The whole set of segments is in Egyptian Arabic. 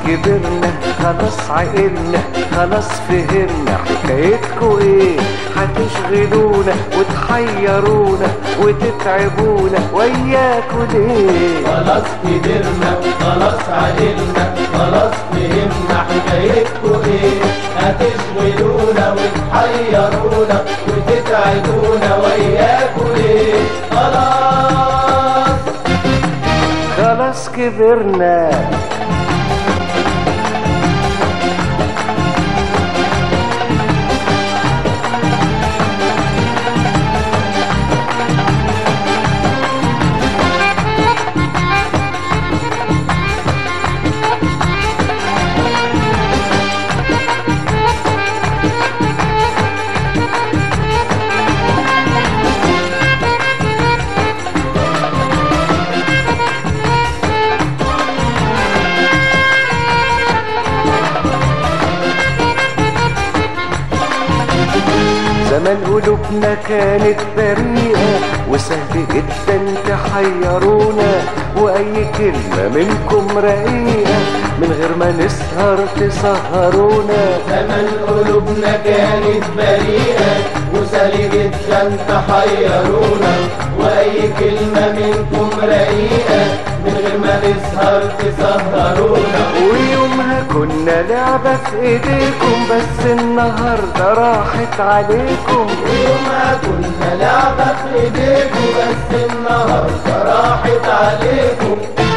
كبرنا خلاص عقلنا خلاص فهمنا حكايتكوا ايه هتشغلونا وتحيرونا وتتعبونا وياكوا ليه خلاص كبرنا خلاص عقلنا خلاص فهمنا حكايتكوا ايه هتشغلونا وتحيرونا وتتعبونا وياكوا ليه خلاص خلاص كبرنا زمان قلوبنا كانت بريئة وسهل جدا تحيرونا وأي كلمة منكم رقيقة من غير ما نسهر تسهرونا زمن قلوبنا كانت بريئة وسهل جدا تحيرونا وأي كلمة منكم رقيقة من غير ما نسهر تسهرونا ويومها كنا لعبة في ايديكم بس النهاردة راحت عليكم ويومها كنا لعبة في ايديكم بس النهاردة راحت عليكم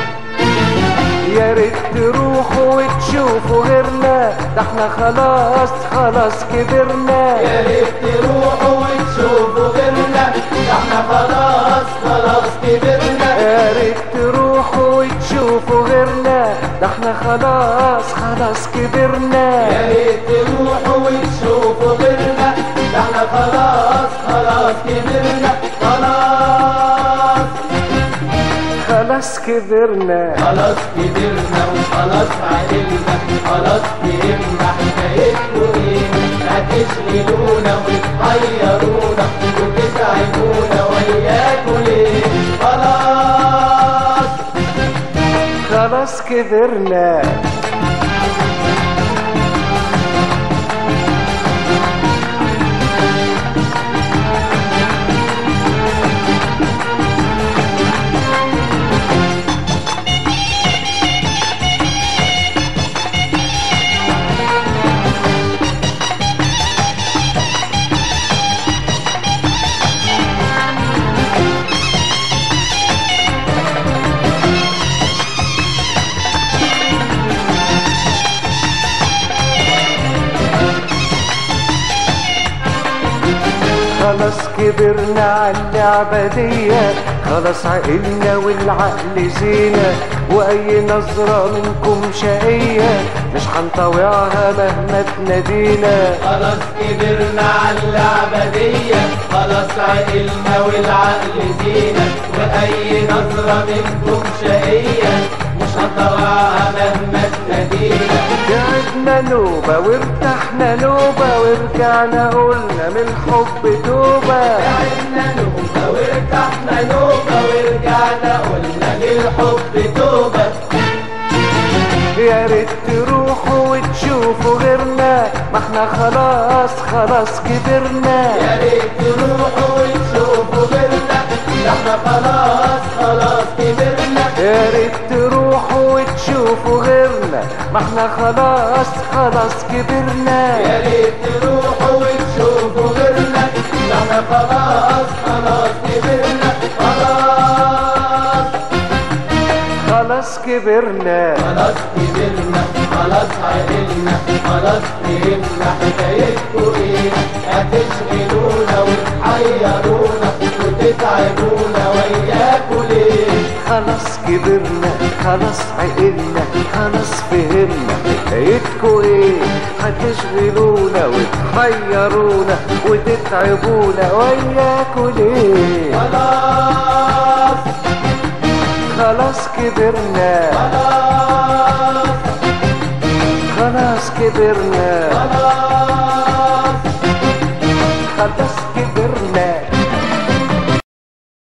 يا ريت تروحوا وتشوفوا غيرنا ده احنا خلاص خلاص كبرنا يا ريت تروحوا وتشوفوا غيرنا ده احنا خلاص خلاص كبرنا يا ريت تروحوا وتشوفوا غيرنا ده احنا خلاص خلاص كبرنا يا ريت تروحوا وتشوفوا غيرنا ده احنا خلاص خلاص كبرنا خلاص خلاص كبرنا خلاص كبرنا وخلاص عقلنا خلاص فهمنا حكايتكوا ايه هتشغلونا وتحيرونا وتتعبونا وياكوا ليه خلاص خلاص كبرنا خلاص كبرنا على اللعبة دي خلاص عقلنا والعقل زينة وأي نظرة منكم شقية مش هنطاوعها مهما تنادينا خلاص كبرنا على اللعبة دي خلاص عقلنا والعقل زينة وأي نظرة منكم شقية مش هنطوعها مهما تنادينا تعبنا نوبة وارتحنا نوبة ورجعنا قلنا من الحب توبة تعبنا نوبة وارتحنا نوبة ورجعنا قلنا للحب توبة يا ريت تروحوا وتشوفوا غيرنا ما احنا خلاص خلاص كبرنا يا ريت تروحوا وتشوفوا غيرنا ده احنا خلاص خلاص كبرنا يا ريت تروحوا وتشوفوا غيرنا ما احنا خلاص خلاص كبرنا يا ريت تروحوا وتشوفوا غيرنا ده احنا خلاص خلاص كبرنا خلاص خلاص كبرنا خلاص كبرنا خلاص عقلنا خلاص فهمنا حكايتكوا ايه هتشغلونا وتحيرونا وتتعبونا وياكوا ليه خلاص كبرنا خلاص عقلنا خلاص فهمنا حكايتكوا ايه هتشغلونا وتحيرونا وتتعبونا وياكوا ليه خلاص خلاص كبرنا خلاص خلاص كبرنا خلاص خلاص كبرنا